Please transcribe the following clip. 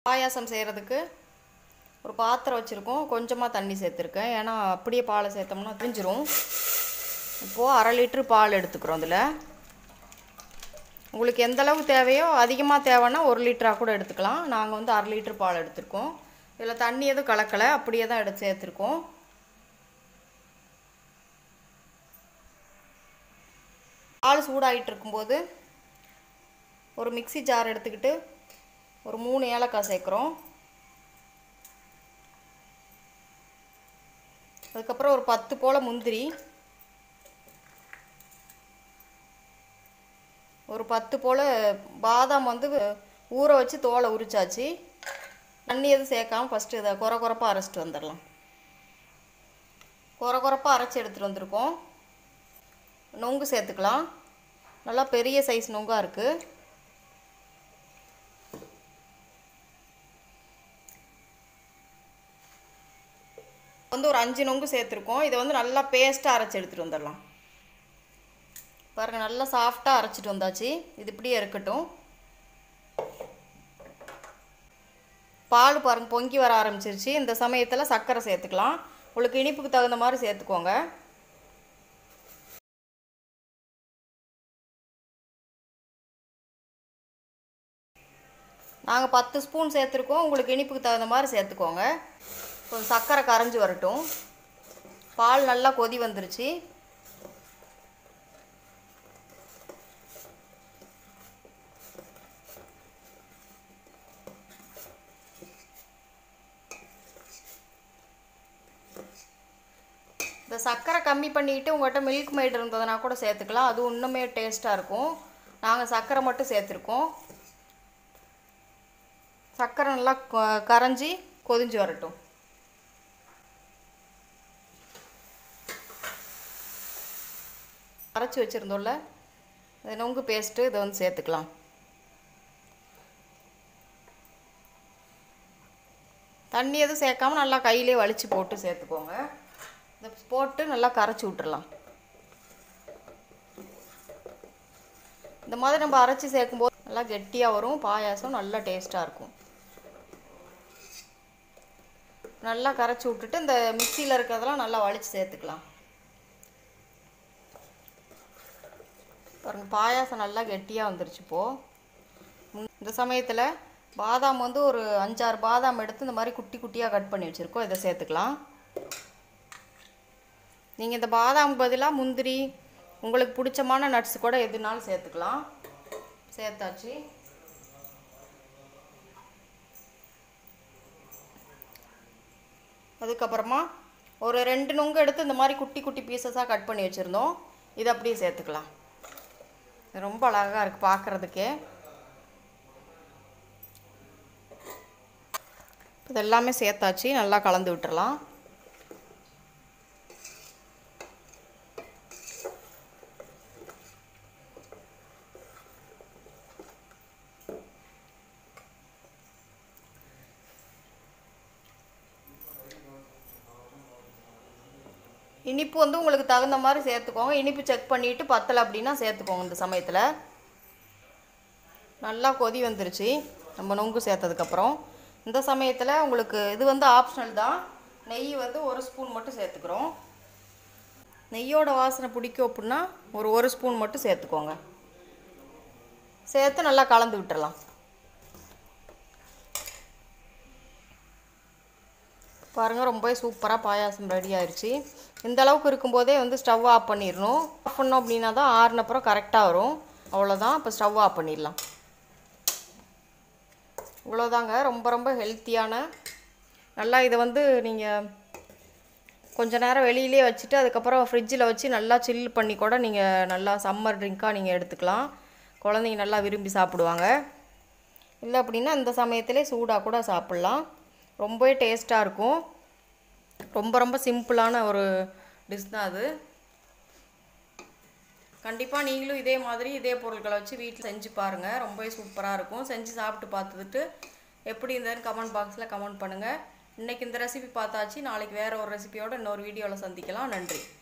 பாயாசம் செய்கிறதுக்கு ஒரு பாத்திரம் வச்சுருக்கோம் கொஞ்சமாக தண்ணி சேர்த்துருக்கேன் ஏன்னா அப்படியே பாலை சேர்த்தோம்னா திரிஞ்சிரும் இப்போது அரை லிட்ரு பால் எடுத்துக்கிறோம் அதில் உங்களுக்கு எந்த அளவு தேவையோ அதிகமாக தேவைன்னா ஒரு லிட்டராக கூட எடுத்துக்கலாம் நாங்கள் வந்து அரை லிட்ரு பால் எடுத்திருக்கோம் இதில் தண்ணி எதுவும் கலக்கலை அப்படியே தான் எடுத்து சேர்த்துருக்கோம் பால் சூடாகிட்டு இருக்கும்போது ஒரு மிக்ஸி ஜார் எடுத்துக்கிட்டு ஒரு மூணு ஏலக்காய் சேர்க்குறோம் அதுக்கப்புறம் ஒரு பத்து போல் முந்திரி ஒரு பத்து போல் பாதாம் வந்து ஊற வச்சு தோலை உரிச்சாச்சு தண்ணி எதுவும் சேர்க்காம ஃபஸ்ட்டு இதை குறை குறைப்பாக அரைச்சிட்டு வந்துடலாம் குறை குறைப்பாக அரைச்சி எடுத்துகிட்டு வந்திருக்கோம் நொங்கு சேர்த்துக்கலாம் நல்லா பெரிய சைஸ் நொங்காக இருக்குது வந்து ஒரு அஞ்சு நொங்கு சேர்த்துருக்கோம் இதை வந்து நல்லா பேஸ்ட்டாக அரைச்சி எடுத்துகிட்டு வந்துடலாம் பாருங்கள் நல்லா சாஃப்டாக அரைச்சிட்டு வந்தாச்சு இது இப்படியே இருக்கட்டும் பால் பாருங்க பொங்கி வர ஆரம்பிச்சிருச்சு இந்த சமயத்தில் சர்க்கரை சேர்த்துக்கலாம் உங்களுக்கு இனிப்புக்கு தகுந்த மாதிரி சேர்த்துக்கோங்க நாங்கள் பத்து ஸ்பூன் சேர்த்துருக்கோம் உங்களுக்கு இனிப்புக்கு தகுந்த மாதிரி சேர்த்துக்கோங்க கொஞ்சம் சர்க்கரை கரைஞ்சி வரட்டும் பால் நல்லா கொதி வந்துருச்சு இந்த சர்க்கரை கம்மி பண்ணிக்கிட்டு உங்கள்கிட்ட மில்க் மைட் இருந்ததுனா கூட சேர்த்துக்கலாம் அது இன்னுமே டேஸ்ட்டாக இருக்கும் நாங்கள் சர்க்கரை மட்டும் சேர்த்துருக்கோம் சர்க்கரை நல்லா கொ- கரைஞ்சி கொதிஞ்சு வரட்டும் அரைச்சி வச்சுருந்தோம்ல இந்த நொங்கு பேஸ்ட்டு இதை வந்து சேர்த்துக்கலாம் தண்ணி எதுவும் சேர்க்காம நல்லா கையிலே வலிச்சு போட்டு சேர்த்துக்கோங்க இதை போட்டு நல்லா கரைச்சி விட்டுறலாம் இந்த மாதிரி நம்ம அரைச்சி சேர்க்கும்போது நல்லா கெட்டியாக வரும் பாயாசம் நல்லா டேஸ்ட்டாக இருக்கும் நல்லா கரைச்சி விட்டுட்டு இந்த மிக்சியில் இருக்கிறதெல்லாம் நல்லா வலிச்சு சேர்த்துக்கலாம் பாருங்க பாயாசம் நல்லா கெட்டியாக வந்துருச்சு இப்போது இந்த சமயத்தில் பாதாம் வந்து ஒரு அஞ்சாறு பாதாம் எடுத்து இந்த மாதிரி குட்டி குட்டியாக கட் பண்ணி வச்சுருக்கோம் இதை சேர்த்துக்கலாம் நீங்கள் இந்த பாதாம் பதிலாக முந்திரி உங்களுக்கு பிடிச்சமான நட்ஸ் கூட எதுனாலும் சேர்த்துக்கலாம் சேர்த்தாச்சு அதுக்கப்புறமா ஒரு ரெண்டு நுங்கு எடுத்து இந்த மாதிரி குட்டி குட்டி பீசஸாக கட் பண்ணி வச்சுருந்தோம் இதை அப்படியே சேர்த்துக்கலாம் இது ரொம்ப அழகாக இருக்குது பார்க்குறதுக்கே இது எல்லாமே சேர்த்தாச்சு நல்லா கலந்து விட்டுறலாம் இனிப்பு வந்து உங்களுக்கு தகுந்த மாதிரி சேர்த்துக்கோங்க இனிப்பு செக் பண்ணிவிட்டு பத்தலை அப்படின்னா சேர்த்துக்கோங்க இந்த சமயத்தில் நல்லா கொதி வந்துருச்சு நம்ம நொங்கு சேர்த்ததுக்கப்புறம் இந்த சமயத்தில் உங்களுக்கு இது வந்து ஆப்ஷனல் தான் நெய் வந்து ஒரு ஸ்பூன் மட்டும் சேர்த்துக்கிறோம் நெய்யோட வாசனை பிடிக்கும் அப்படின்னா ஒரு ஒரு ஸ்பூன் மட்டும் சேர்த்துக்கோங்க சேர்த்து நல்லா கலந்து விட்டுறலாம் பாருங்கள் ரொம்பவே சூப்பராக பாயாசம் ரெடி ஆயிடுச்சு இந்த அளவுக்கு இருக்கும்போதே வந்து ஸ்டவ் ஆஃப் பண்ணிடணும் ஆஃப் பண்ணோம் அப்படின்னா தான் ஆறுனப்புறம் கரெக்டாக வரும் அவ்வளோதான் இப்போ ஸ்டவ் ஆஃப் பண்ணிடலாம் இவ்வளோதாங்க ரொம்ப ரொம்ப ஹெல்த்தியான நல்லா இதை வந்து நீங்கள் கொஞ்ச நேரம் வெளியிலே வச்சுட்டு அதுக்கப்புறம் ஃப்ரிட்ஜில் வச்சு நல்லா சில் பண்ணி கூட நீங்கள் நல்லா சம்மர் ட்ரிங்காக நீங்கள் எடுத்துக்கலாம் குழந்தைங்க நல்லா விரும்பி சாப்பிடுவாங்க இல்லை அப்படின்னா இந்த சமயத்திலே சூடாக கூட சாப்பிட்லாம் ரொம்பவே டேஸ்ட்டாக இருக்கும் ரொம்ப ரொம்ப சிம்பிளான ஒரு டிஷ் தான் அது கண்டிப்பாக நீங்களும் இதே மாதிரி இதே பொருட்களை வச்சு வீட்டில் செஞ்சு பாருங்கள் ரொம்பவே சூப்பராக இருக்கும் செஞ்சு சாப்பிட்டு பார்த்துட்டு எப்படி இருந்ததுன்னு கமெண்ட் பாக்ஸில் கமெண்ட் பண்ணுங்கள் இன்றைக்கி இந்த ரெசிபி பார்த்தாச்சு நாளைக்கு வேறு ஒரு ரெசிபியோட இன்னொரு வீடியோவில் சந்திக்கலாம் நன்றி